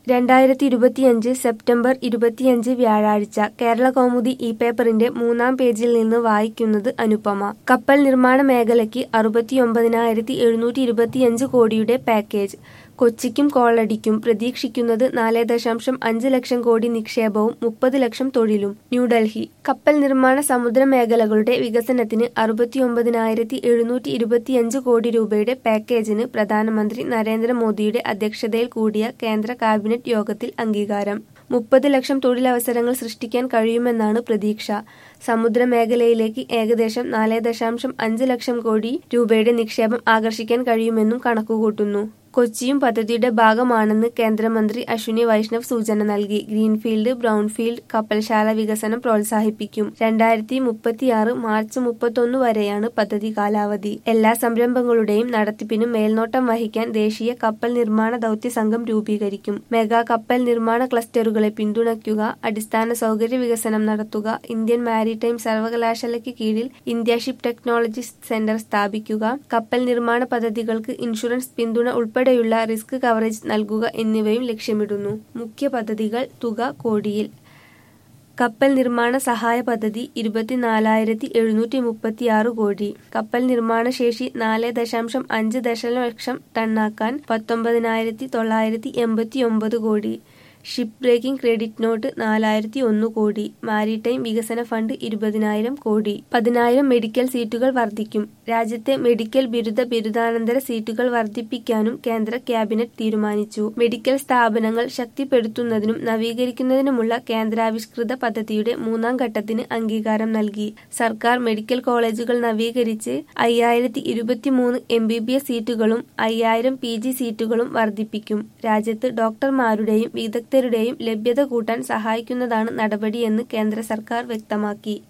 രണ്ടായിരത്തി ഇരുപത്തിയഞ്ച് സെപ്റ്റംബർ ഇരുപത്തിയഞ്ച് വ്യാഴാഴ്ച കേരള കൗമുദി ഈ പേപ്പറിന്റെ മൂന്നാം പേജിൽ നിന്ന് വായിക്കുന്നത് അനുപമ കപ്പൽ നിർമ്മാണ മേഖലയ്ക്ക് അറുപത്തിയൊമ്പതിനായിരത്തി എഴുന്നൂറ്റി ഇരുപത്തിയഞ്ച് കോടിയുടെ പാക്കേജ് കൊച്ചിക്കും കോളടിക്കും പ്രതീക്ഷിക്കുന്നത് നാല് ദശാംശം അഞ്ച് ലക്ഷം കോടി നിക്ഷേപവും മുപ്പത് ലക്ഷം തൊഴിലും ന്യൂഡൽഹി കപ്പൽ നിർമ്മാണ സമുദ്ര മേഖലകളുടെ വികസനത്തിന് അറുപത്തിയൊമ്പതിനായിരത്തി എഴുന്നൂറ്റി ഇരുപത്തിയഞ്ച് കോടി രൂപയുടെ പാക്കേജിന് പ്രധാനമന്ത്രി നരേന്ദ്രമോദിയുടെ അധ്യക്ഷതയിൽ കൂടിയ കേന്ദ്ര കാബിനറ്റ് യോഗത്തിൽ അംഗീകാരം മുപ്പത് ലക്ഷം തൊഴിലവസരങ്ങൾ സൃഷ്ടിക്കാൻ കഴിയുമെന്നാണ് പ്രതീക്ഷ സമുദ്ര മേഖലയിലേക്ക് ഏകദേശം നാല് ദശാംശം അഞ്ച് ലക്ഷം കോടി രൂപയുടെ നിക്ഷേപം ആകർഷിക്കാൻ കഴിയുമെന്നും കണക്കുകൂട്ടുന്നു കൊച്ചിയും പദ്ധതിയുടെ ഭാഗമാണെന്ന് കേന്ദ്രമന്ത്രി അശ്വിനി വൈഷ്ണവ് സൂചന നൽകി ഗ്രീൻഫീൽഡ് ബ്രൗൺഫീൽഡ് കപ്പൽശാല വികസനം പ്രോത്സാഹിപ്പിക്കും രണ്ടായിരത്തി മുപ്പത്തിയാറ് മാർച്ച് മുപ്പത്തൊന്ന് വരെയാണ് പദ്ധതി കാലാവധി എല്ലാ സംരംഭങ്ങളുടെയും നടത്തിപ്പിനും മേൽനോട്ടം വഹിക്കാൻ ദേശീയ കപ്പൽ നിർമ്മാണ ദൗത്യ സംഘം രൂപീകരിക്കും മെഗാ കപ്പൽ നിർമ്മാണ ക്ലസ്റ്ററുകളെ പിന്തുണയ്ക്കുക അടിസ്ഥാന സൗകര്യ വികസനം നടത്തുക ഇന്ത്യൻ മാരിടൈം സർവകലാശാലയ്ക്ക് കീഴിൽ ഇന്ത്യ ഷിപ്പ് ടെക്നോളജി സെന്റർ സ്ഥാപിക്കുക കപ്പൽ നിർമ്മാണ പദ്ധതികൾക്ക് ഇൻഷുറൻസ് പിന്തുണ ഉൾപ്പെടെ ഉൾപ്പെടെയുള്ള റിസ്ക് കവറേജ് നൽകുക എന്നിവയും ലക്ഷ്യമിടുന്നു മുഖ്യ പദ്ധതികൾ തുക കോടിയിൽ കപ്പൽ നിർമ്മാണ സഹായ പദ്ധതി ഇരുപത്തിനാലായിരത്തി എഴുന്നൂറ്റി മുപ്പത്തിയാറ് കോടി കപ്പൽ നിർമ്മാണ ശേഷി നാല് ദശാംശം അഞ്ച് ദശലക്ഷം ടണ്ണാക്കാൻ പത്തൊമ്പതിനായിരത്തി തൊള്ളായിരത്തി എൺപത്തി ഒമ്പത് കോടി ഷിപ്പ് ബ്രേക്കിംഗ് ക്രെഡിറ്റ് നോട്ട് നാലായിരത്തി ഒന്ന് കോടി മാരിടൈം വികസന ഫണ്ട് ഇരുപതിനായിരം കോടി പതിനായിരം മെഡിക്കൽ സീറ്റുകൾ വർദ്ധിക്കും രാജ്യത്തെ മെഡിക്കൽ ബിരുദ ബിരുദാനന്തര സീറ്റുകൾ വർദ്ധിപ്പിക്കാനും കേന്ദ്ര ക്യാബിനറ്റ് തീരുമാനിച്ചു മെഡിക്കൽ സ്ഥാപനങ്ങൾ ശക്തിപ്പെടുത്തുന്നതിനും നവീകരിക്കുന്നതിനുമുള്ള കേന്ദ്രാവിഷ്കൃത പദ്ധതിയുടെ മൂന്നാം ഘട്ടത്തിന് അംഗീകാരം നൽകി സർക്കാർ മെഡിക്കൽ കോളേജുകൾ നവീകരിച്ച് അയ്യായിരത്തി ഇരുപത്തിമൂന്ന് എം ബി ബി എസ് സീറ്റുകളും അയ്യായിരം പി ജി സീറ്റുകളും വർദ്ധിപ്പിക്കും രാജ്യത്ത് ഡോക്ടർമാരുടെയും വിദഗ്ധ വിദഗ്ധരുടെയും ലഭ്യത കൂട്ടാൻ സഹായിക്കുന്നതാണ് നടപടിയെന്ന് കേന്ദ്ര സർക്കാർ വ്യക്തമാക്കി